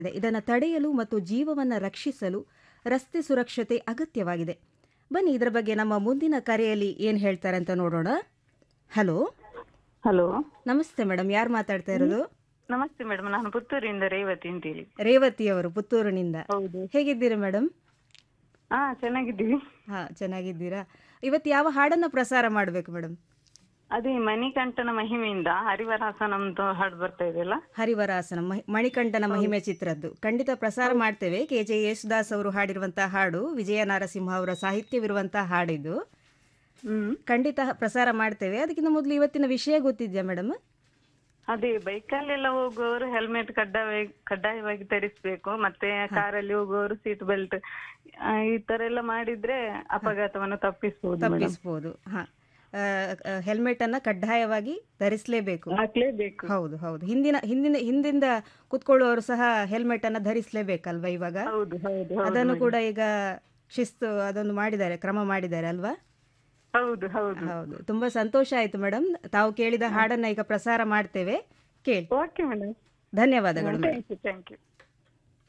ಇದನ್ನು ತಡೆಯಲು ಮತ್ತು ಜೀವವನ್ನು ರಕ್ಷಿಸಲು ರಸ್ತೆ ಸುರಕ್ಷತೆ ಅಗತ್ಯವಾಗಿದೆ ಬನ್ನಿ ಇದರ ಬಗ್ಗೆ ನಮ್ಮ ಮುಂದಿನ ಕರೆಯಲ್ಲಿ ಏನು ಹೇಳ್ತಾರೆ ಅಂತ ನೋಡೋಣ ಹಲೋ ಹಲೋ ನಮಸ್ತೆ ಮೇಡಮ್ ಯಾರು ಮಾತಾಡ್ತಾ ಇರೋದು ನಮಸ್ತೆ ಮೇಡಮ್ ನಾನು ಪುತ್ತೂರಿಂದ ರೇವತಿ ಅಂತೇಳಿ ರೇವತಿ ಅವರು ಪುತ್ತೂರಿನಿಂದ ಹೌದು ಹೇಗಿದ್ದೀರಿ ಮೇಡಮ್ ಹಾ ಚೆನ್ನಾಗಿದ್ದೀವಿ ಹಾ ಚೆನ್ನಾಗಿದ್ದೀರಾ ಇವತ್ತು ಯಾವ ಹಾಡನ್ನ ಪ್ರಸಾರ ಮಾಡಬೇಕು ಮೇಡಮ್ ಅದೇ ಮಣಿಕಂಠನ ಮಹಿಮೆಯಿಂದ ಹರಿವರಾಸನ ಅಂತ ಹಾಡು ಬರ್ತಾ ಇದೆಯಲ್ಲ ಹರಿವರಾಸನ ಮಹಿ- ಮಣಿಕಂಠನ ಮಹಿಮೆ ಚಿತ್ರದ್ದು ಖಂಡಿತ ಪ್ರಸಾರ ಮಾಡ್ತೇವೆ ಕೆ ಜೆ ಯೇಸುದಾಸ್ ಅವರು ಹಾಡಿರುವಂತಹ ಹಾಡು ವಿಜಯ ನರಸಿಂಹ ಅವರ ಸಾಹಿತ್ಯವಿರುವಂತಹ ಹಾಡಿದು ಹ್ಮ್ ಖಂಡಿತ ಪ್ರಸಾರ ಮಾಡ್ತೇವೆ ಅದಕ್ಕಿಂತ ಮೊದಲು ಇವತ್ತಿನ ವಿಷಯ ಗೊತ್ತಿದ್ಯಾ ಮೇಡಮ್ ಅದೇ ಬೈಕಲ್ಲೆಲ್ಲ ಹೋಗುವವರು ಹೆಲ್ಮೆಟ್ ಕಡ್ಡಾಯ ಕಡ್ಡಾಯವಾಗಿ ಧರಿಸ್ಬೇಕು ಮತ್ತೆ ಕಾರಲ್ಲಿ ಹೋಗುವವರು ಸೀಟ್ ಬೆಲ್ಟ್ ಈ ತರ ಎಲ್ಲ ಮಾಡಿದ್ರೆ ಅಪಘಾತವನ್ನು ತಪ್ಪಿಸಬಹುದು ತಪ್ಪಿಸ್ಬೋದು ಹಾ ಹೆಲ್ಮೆಟ್ ಅನ್ನ ಕಡ್ಡಾಯವಾಗಿ ಧರಿಸಲೇಬೇಕು ಹಾಕ್ಲೇಬೇಕು ಹೌದು ಹೌದು ಹಿಂದಿನ ಹಿಂದಿನ ಹಿಂದಿಂದ ಕುತ್ಕೊಳ್ಳುವವರು ಸಹ ಹೆಲ್ಮೆಟ್ ಅನ್ನ ಧರಿಸಲೇಬೇಕಲ್ವಾ ಇವಾಗ ಹೌದು ಹೌದು ಹೌದು ಅದನ್ನು ಕೂಡ ಈಗ ಶಿಸ್ತು ಅದೊಂದು ಮಾಡಿದ್ದಾರೆ ಕ್ರಮ ಮಾಡಿದ್ದಾರೆ ಅಲ್ವಾ ಹೌದು ಹೌದು ಹೌದು ತುಂಬಾ ಸಂತೋಷ ಆಯ್ತು ಮೇಡಮ್ ತಾವು ಕೇಳಿದ ಹಾಡನ್ನ ಈಗ ಪ್ರಸಾರ ಮಾಡ್ತೇವೆ ಕೇಳಿ ಓಕೆ ಮೇಡಮ್ ಧನ್ಯವಾದಗಳು madam thank you thank you